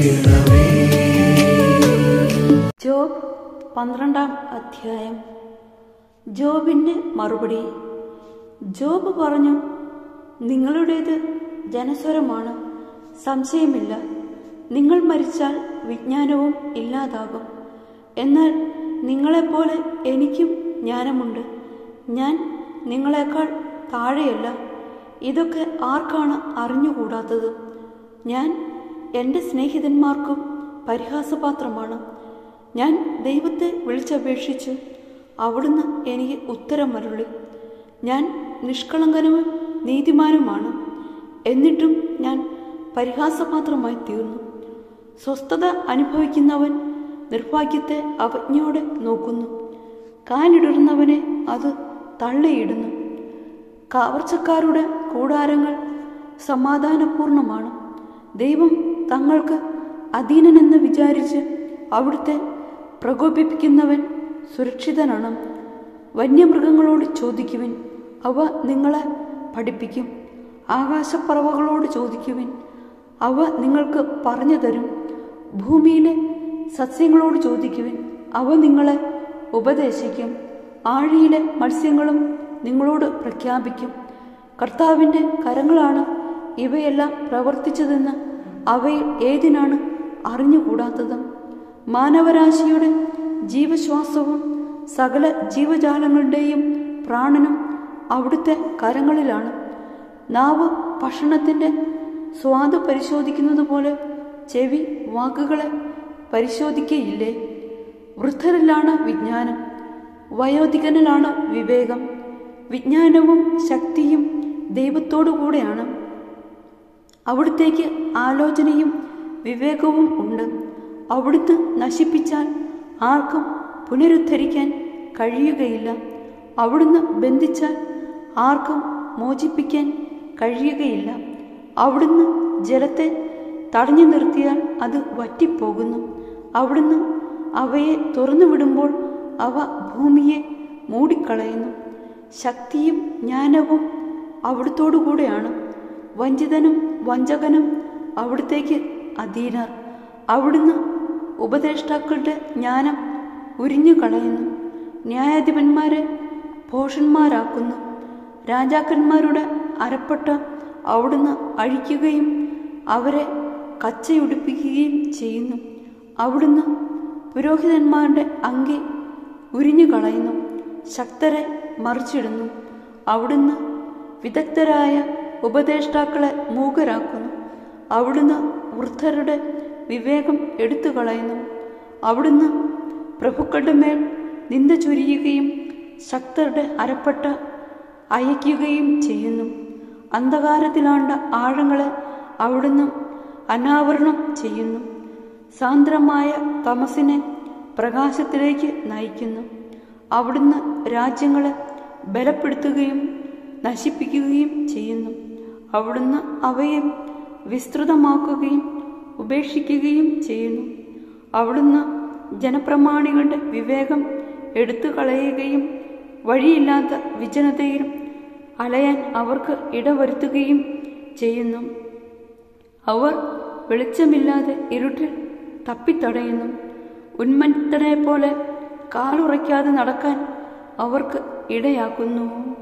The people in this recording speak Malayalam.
ചെയ്യണമേ ജോബ് പന്ത്രണ്ടാം അധ്യായം ജോബിൻ്റെ മറുപടി ജോബ് പറഞ്ഞു നിങ്ങളുടേത് ജനസ്വരമാണ് സംശയമില്ല നിങ്ങൾ മരിച്ചാൽ വിജ്ഞാനവും ഇല്ലാതാകും എന്നാൽ നിങ്ങളെപ്പോലെ എനിക്കും ജ്ഞാനമുണ്ട് ഞാൻ നിങ്ങളെക്കാൾ താഴെയല്ല ഇതൊക്കെ ആർക്കാണ് അറിഞ്ഞുകൂടാത്തത് ഞാൻ എൻ്റെ സ്നേഹിതന്മാർക്കും പരിഹാസപാത്രമാണ് ഞാൻ ദൈവത്തെ വിളിച്ചപേക്ഷിച്ചു അവിടുന്ന് എനിക്ക് ഉത്തരമരുളി ഞാൻ നിഷ്കളങ്കനും നീതിമാനുമാണ് എന്നിട്ടും ഞാൻ പരിഹാസപാത്രമായി തീർന്നു സ്വസ്ഥത അനുഭവിക്കുന്നവൻ നിർഭാഗ്യത്തെ അവജ്ഞയോടെ നോക്കുന്നു കാലിടുന്നവനെ അത് തള്ളിയിടുന്നു കവർച്ചക്കാരുടെ കൂടാരങ്ങൾ സമാധാനപൂർണമാണ് ദൈവം തങ്ങൾക്ക് അധീനനെന്ന് വിചാരിച്ച് അവിടുത്തെ പ്രകോപിപ്പിക്കുന്നവൻ സുരക്ഷിതനാണ് വന്യമൃഗങ്ങളോട് ചോദിക്കുവിൻ അവ നിങ്ങളെ പഠിപ്പിക്കും ആകാശപ്പറവകളോട് ചോദിക്കുവിൻ അവ നിങ്ങൾക്ക് പറഞ്ഞു തരും ഭൂമിയിലെ സസ്യങ്ങളോട് ചോദിക്കുവിൻ അവ നിങ്ങളെ ഉപദേശിക്കും ആഴിയിലെ മത്സ്യങ്ങളും നിങ്ങളോട് പ്രഖ്യാപിക്കും കർത്താവിൻ്റെ കരങ്ങളാണ് ഇവയെല്ലാം പ്രവർത്തിച്ചതെന്ന് അവയിൽ ഏതിനാണ് അറിഞ്ഞുകൂടാത്തത് മാനവരാശിയുടെ ജീവശ്വാസവും സകല ജീവജാലങ്ങളുടെയും പ്രാണനും അവിടുത്തെ കരങ്ങളിലാണ് നാവ് ഭക്ഷണത്തിൻ്റെ സ്വാദ് പരിശോധിക്കുന്നത് പോലെ ചെവി വാക്കുകളെ പരിശോധിക്കയില്ലേ വൃദ്ധരിലാണ് വിജ്ഞാനം വയോധികനിലാണ് വിവേകം വിജ്ഞാനവും ശക്തിയും ദൈവത്തോടു കൂടെയാണ് അവിടുത്തേക്ക് ആലോചനയും വിവേകവും ഉണ്ട് അവിടുന്ന് നശിപ്പിച്ചാൽ ആർക്കും പുനരുദ്ധരിക്കാൻ കഴിയുകയില്ല അവിടുന്ന് ബന്ധിച്ചാൽ ആർക്കും മോചിപ്പിക്കാൻ കഴിയുകയില്ല അവിടുന്ന് ജലത്തെ തടഞ്ഞു നിർത്തിയാൽ അത് വറ്റിപ്പോകുന്നു അവിടുന്ന് അവയെ തുറന്നു വിടുമ്പോൾ അവ ഭൂമിയെ മൂടിക്കളയുന്നു ശക്തിയും ജ്ഞാനവും അവിടുത്തോടു കൂടെയാണ് വഞ്ചിതനും വഞ്ചകനും അവിടുത്തേക്ക് അധീനർ അവിടുന്ന് ഉപദേഷ്ടാക്കളുടെ ജ്ഞാനം ഉരിഞ്ഞു കളയുന്നു ന്യായാധിപന്മാരെ ഭോഷന്മാരാക്കുന്നു രാജാക്കന്മാരുടെ അരപ്പട്ട അവിടുന്ന് അഴിക്കുകയും അവരെ കച്ചയുടിപ്പിക്കുകയും ചെയ്യുന്നു അവിടുന്ന് പുരോഹിതന്മാരുടെ അങ്കി ഉരിഞ്ഞു കളയുന്നു ശക്തരെ മറിച്ചിടുന്നു അവിടുന്ന് വിദഗ്ധരായ ഉപദേഷ്ടാക്കളെ മൂകരാക്കുന്നു അവിടുന്ന് വൃദ്ധരുടെ വിവേകം എടുത്തു കളയുന്നു അവിടുന്ന് പ്രഭുക്കളുടെ മേൽ നിന്ദ ചൊരിയുകയും ശക്തരുടെ അരപ്പട്ട അയക്കുകയും ചെയ്യുന്നു അന്ധകാരത്തിലാണ്ട ആഴങ്ങളെ അവിടുന്ന് അനാവരണം ചെയ്യുന്നു സാന്ദ്രമായ തമസിനെ പ്രകാശത്തിലേക്ക് നയിക്കുന്നു അവിടുന്ന് രാജ്യങ്ങളെ ബലപ്പെടുത്തുകയും നശിപ്പിക്കുകയും ചെയ്യുന്നു അവിടുന്ന് അവയെ വിസ്തൃതമാക്കുകയും ഉപേക്ഷിക്കുകയും ചെയ്യുന്നു അവിടുന്ന് ജനപ്രമാണികളുടെ വിവേകം എടുത്തു കളയുകയും വഴിയില്ലാത്ത വിജനതയിൽ അലയാൻ അവർക്ക് ഇടവരുത്തുകയും ചെയ്യുന്നു അവർ വെളിച്ചമില്ലാതെ ഇരുട്ടിൽ തപ്പിത്തടയുന്നു ഉന്മത്തനെ പോലെ കാലുറയ്ക്കാതെ നടക്കാൻ അവർക്ക് ഇടയാക്കുന്നു